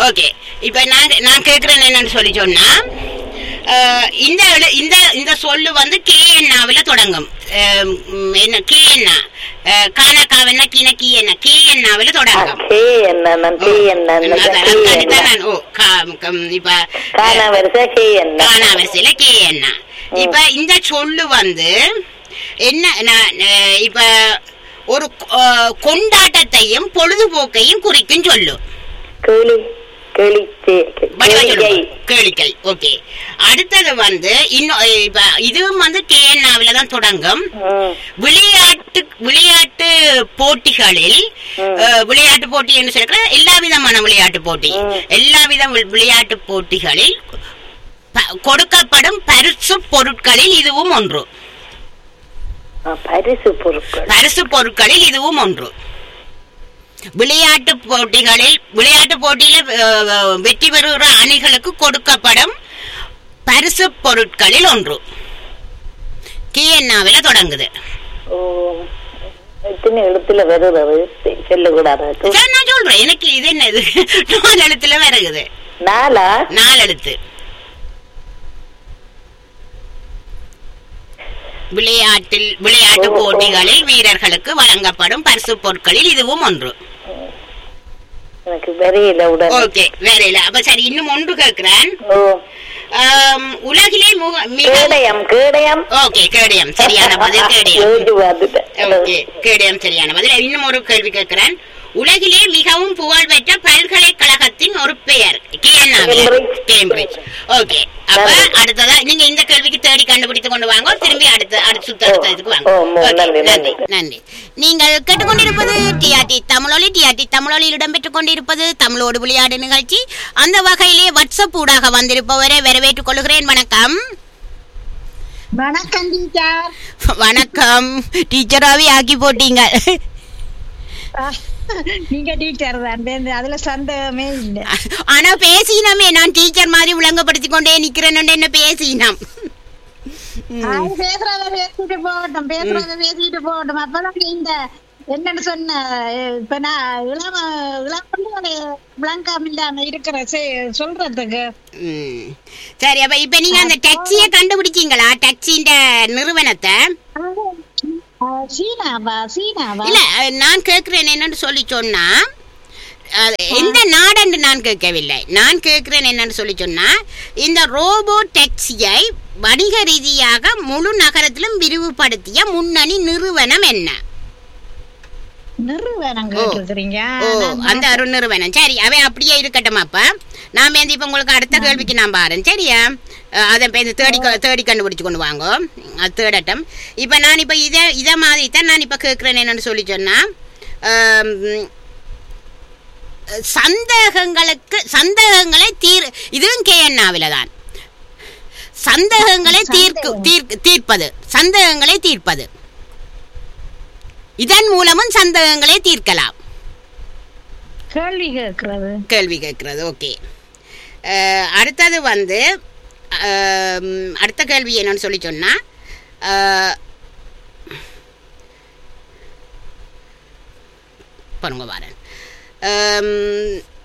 Okay இப்போ நான் நான் கேட்குறேன் என்னன்னு சொல்லி சொன்னா அஹ், இந்த எழு- இந்த இந்த சொல்லு வந்து கே என்னாவில் தொடங்கும் அஹ், ம், என்ன கே எண்ணா கானக்காவென்னா கீன கீ என்ன கே என்னாவில் தொடங்கும் கே என்ன நான் கே என்ன அதான், கே அதுக்காண்டி என்ன தான் நான் ஓ கா- கம், இப்ப காணா வரிசை கே என்ன காணா வரிசையில கே என்ன இப்ப இந்த சொல்லு வந்து என்ன நான், அஹ், இப்ப ஒரு அஹ், கொண்டாட்டத்தையும் பொழுதுபோக்கையும் குறிக்கும் சொல்லு கேளி கேளி சே- வடிவா கேளிகை. சொல்லுங்க. கேளிக்கை ஓகே அடுத்தது வந்து இன்னும் அஹ், இப்ப இதுவும் வந்து கேஎன்ஆவில தான் தொடங்கும் ம். விளையாட்டு விளையாட்டு போட்டிகளில் ம். அஹ், விளையாட்டு போட்டி என்று சொல்ற எல்லா விதமான விளையாட்டு போட்டி ம். எல்லா வித வி- விளையாட்டு போட்டிகளில் ப- கொடுக்கப்படும் பரிசு பொருட்களில் இதுவும் ஒன்று ஆ, பரிசு பொருட்கள் பரிசு பொருட்களில் இதுவும் ஒன்று விளையாட்டு போட்டிகளில் விளையாட்டு போட்டியில அஹ், வெற்றி பெறுகிற அணிகளுக்கு கொடுக்கப்படும் பரிசு பொருட்களில் ஒன்று கிஎன்ஆவில தொடங்குது ஓ எத்தனை எழுத்துல வருது செ- சொல்லக்கூடாது சரி, நான் சொல்றேன் எனக்கு இது என்னது நாலு எழுத்துல வருகுது நாலா நாலு எழுத்து விளையாட்டில் விளையாட்டு ஓ, ஓ. போட்டிகளில் வீரர்களுக்கு வழங்கப்படும் பரிசு பொருட்களில் இதுவும் ஒன்று எனக்கு வரையில உடனே ஓகே வேற இல்ல அப்ப சரி இன்னும் ஒன்று கேட்கிறேன் ஓ ஆம், உலகிலே முக மிக கேடயம் கேடயம் ஓகே கேடயம் சரியான பதில் கேடயம் யோசிச்சு பார்த்துட்டேன். ஓகே கேடயம் சரியான பதில் இன்னும் ஒரு கேள்வி கேட்கிறேன் உலகிலே மிகவும் புகழ்பெற்ற பல்கலைக்கழகத்தின் ஒரு பெயர் கியன்னாவில் Cambridge. கேம்பிரிட்ஜ் ஓகே அப்ப நன்றி. அடுத்ததா நீங்க இந்த கேள்விக்கு தேடி கண்டுபிடித்து கொண்டு வாங்க திரும்பி அடுத்த அடுத்த சுத்த அடுத்த இதுக்கு வாங்க ஓ, ஓ, Okay, நன்றி, நன்றி நன்றி. நன்றி நீங்கள் கேட்டுக்கொண்டிருப்பது டிஆர்டி தமிழொலி டிஆர்டி தமிழொலியில் இடம்பெற்றுக் கொண்டிருப்பது தமிழோடு விளையாடு நிகழ்ச்சி அந்த வகையிலே வாட்ஸ்அப் ஊடாக வந்திருப்பவரை வரவேற்றுக் கொள்கிறேன் வணக்கம் வணக்கம் டீச்சர் வணக்கம் டீச்சராவே ஆக்கி போட்டீங்க நீங்க டீச்சர் தான் வேறு அதுல சந்தேகமே இல்லை ஆனா பேசினமே நான் டீச்சர் மாதிரி விளங்கப்படுத்திக் கொண்டே நிக்கிறேன்னு என்ன பேசினோம் அது பேசுறத பேசிட்டு போகட்டும் பேசுறத பேசிட்டு போகட்டும் அப்பதான் இந்த என்னன்னு சொன்ன அஹ் இப்ப நான் இளம இளம் விளங்காம இல்லாம இருக்கிற செ- சொல்றதுக்கு ம். சரி அப்ப இப்ப நீங்க அந்த டாக்ஸிய கண்டுபிடிச்சீங்களா டாக்ஸின்ற நிறுவனத்தை அஹ் சீனாவா சீனாவா இல்ல அஹ், நான் கேக்குறேன் என்னன்னு சொல்லி சொன்னா அது எந்த நாடென்று நான் கேட்கவில்லை நான் கேட்கிறேன் என்னன்னு சொல்லி சொன்னா இந்த ரோபோ டாக்ஸியை வணிக ரீதியாக முழு நகரத்திலும் விரிவுபடுத்திய முன்னணி நிறுவனம் என்ன நிறுவனம் ஓ. கேட்டிருக்கிறீங்க ஓ நான் அந்த அருண் நிறுவனம் சரி அவன் அப்படியே இருக்கட்டும் அப்ப நான் வந்து இப்ப உங்களுக்கு அடுத்த கேள்விக்கு நான் பாருன் சரியா அஹ் அதை இப்ப இந்த தேடி க- தேடி கண்டுபிடிச்சு கொண்டு வாங்க அது தேடட்டும் இப்ப நான் இப்ப இதை இதை மாதிரி தான் நான் இப்ப கேட்கிறேன் என்னன்னு சொல்லி சொன்னா ஆம், சந்தேகங்களுக்கு சந்தேகங்களை தீர் இதுவும் கேஎன்ஆவில தான் சந்தேகங்களை தீர்க்கு தீர்க்கு தீர்ப்பது சந்தேகங்களை தீர்ப்பது இதன் மூலமும் சந்தேகங்களை தீர்க்கலாம் கேள்வி கேட்கறது கேள்வி கேட்கறது ஓகே அடுத்தது வந்து அஹ், அடுத்த கேள்வி என்னன்னு சொல்லி சொன்னா அஹ், பாருங்க வரேன்